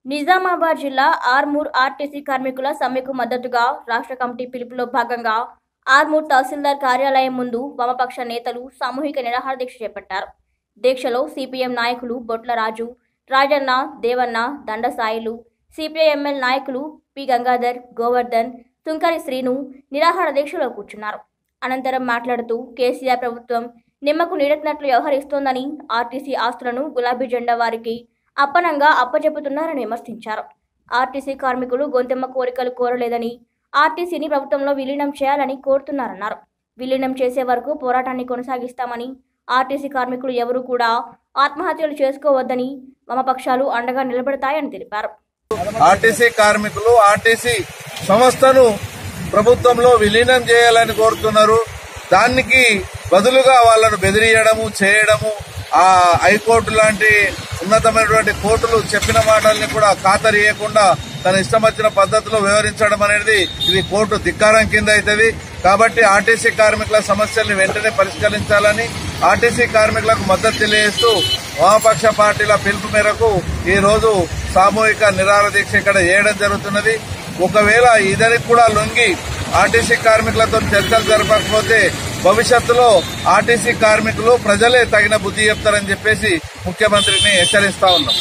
నిజామాబాద్ జిల్లా ఆర్మూర్ ఆర్టీసీ కార్మికుల సమ్మెకు మద్దతుగా రాష్ట్ర కమిటీ పిలుపులో భాగంగా ఆర్మూర్ తహసీల్దార్ కార్యాలయం ముందు వామపక్ష నేతలు సామూహిక నిరాహార దీక్ష చేపట్టారు దీక్షలో సిపిఎం నాయకులు బొట్ల రాజు రాజన్న దేవన్న దండసాయిలు సిపిఐఎంఎల్ నాయకులు పి గంగాధర్ గోవర్ధన్ తుంకరి శ్రీను నిరాహార దీక్షలో కూర్చున్నారు అనంతరం మాట్లాడుతూ కేసీఆర్ ప్రభుత్వం నిమ్మకు నీడెత్తినట్లు వ్యవహరిస్తోందని ఆర్టీసీ ఆస్తులను గులాబీ జెండా వారికి అప్పనంగా అప్పచెపుతున్నారని విమర్శించారు ఆర్టీసీ కార్మికులు గొంతెమ్మ కోరికలు కోరలేదని ఆర్టీసీని ప్రభుత్వంలో విలీనం చేయాలని కోరుతున్నారన్నారు విలీనం చేసే వరకు పోరాటాన్ని కొనసాగిస్తామని ఆర్టీసీ కార్మికులు ఎవరూ కూడా ఆత్మహత్యలు చేసుకోవద్దని వామపక్షాలు అండగా నిలబడతాయని తెలిపారు ఆర్టీసీ కార్మికులు ఆర్టీసీ సంస్థను ప్రభుత్వంలో విలీనం చేయాలని కోరుతున్నారు దానికి బదులుగా వాళ్ళను బెదిరియడము చేయడము ఆ హైకోర్టు లాంటి ఉన్నతమైనటువంటి కోర్టులు చెప్పిన మాటల్ని కూడా ఖాతరియకుండా తన ఇష్టం వచ్చిన పద్ధతిలో వివరించడం అనేది ఇది కోర్టు ధిక్కారం కింద అవుతుంది కాబట్టి ఆర్టీసీ కార్మికుల సమస్యల్ని వెంటనే పరిష్కరించాలని ఆర్టీసీ కార్మికులకు మద్దతు తెలియజేస్తూ వామపక్ష పార్టీల పిలుపు మేరకు ఈ రోజు సామూహిక నిరాహార దీక్ష ఇక్కడ చేయడం జరుగుతున్నది ఒకవేళ ఇదరికి కూడా లొంగి ఆర్టీసీ కార్మికులతో చర్చలు జరపకపోతే భవిష్యత్తులో ఆర్టీసీ కార్మికులు ప్రజలే తగిన బుద్ధి చెప్తారని చెప్పేసి ముఖ్యమంత్రిని హెచ్చరిస్తా ఉన్నాం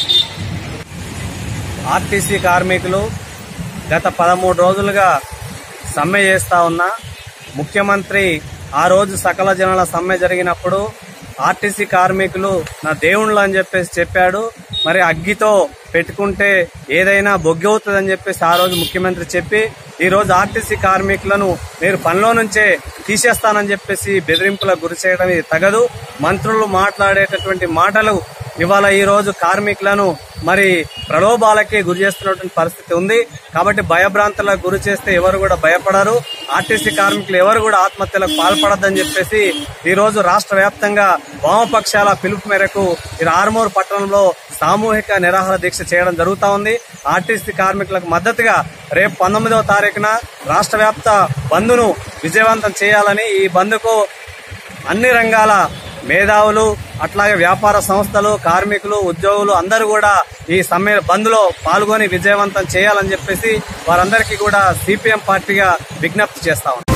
ఆర్టీసీ కార్మికులు గత పదమూడు రోజులుగా సమ్మె చేస్తా ఉన్నా ముఖ్యమంత్రి ఆ రోజు సకల జనుల సమ్మె జరిగినప్పుడు ఆర్టీసీ కార్మికులు నా దేవుళ్ళు అని చెప్పేసి చెప్పాడు మరి అగ్గితో పెట్టుకుంటే ఏదైనా బొగ్గవుతుందని చెప్పేసి ఆ రోజు ముఖ్యమంత్రి చెప్పి ఈ రోజు ఆర్టీసీ కార్మికులను మీరు పనిలో నుంచే తీసేస్తానని చెప్పేసి బెదిరింపులకు గురి చేయడం ఇది తగదు మంత్రులు మాట్లాడేటటువంటి మాటలు ఇవాళ ఈ రోజు కార్మికులను మరి ప్రలోభాలకే గురి చేస్తున్నటువంటి పరిస్థితి ఉంది కాబట్టి భయభ్రాంతులకు గురి చేస్తే ఎవరు కూడా భయపడరు ఆర్టీసీ కార్మికులు ఎవరు కూడా ఆత్మహత్యలకు పాల్పడద్దని చెప్పేసి ఈ రోజు రాష్ట్ర వ్యాప్తంగా వామపక్షాల పిలుపు మేరకు ఈ ఆర్మూర్ పట్టణంలో సామూహిక నిరాహార దీక్ష చేయడం జరుగుతా ఉంది ఆర్టీసీ కార్మికులకు మద్దతుగా రేపు పంతొమ్మిదవ తారీఖున రాష్ట్ర వ్యాప్త బంద్ను విజయవంతం చేయాలని ఈ బంద్కు అన్ని రంగాల మేధావులు అట్లాగే వ్యాపార సంస్థలు కార్మికులు ఉద్యోగులు అందరూ కూడా ఈ సమ్మె బంద్ లో పాల్గొని విజయవంతం చేయాలని చెప్పేసి వారందరికీ కూడా సిపిఎం పార్టీగా విజ్ఞప్తి చేస్తా ఉన్నాం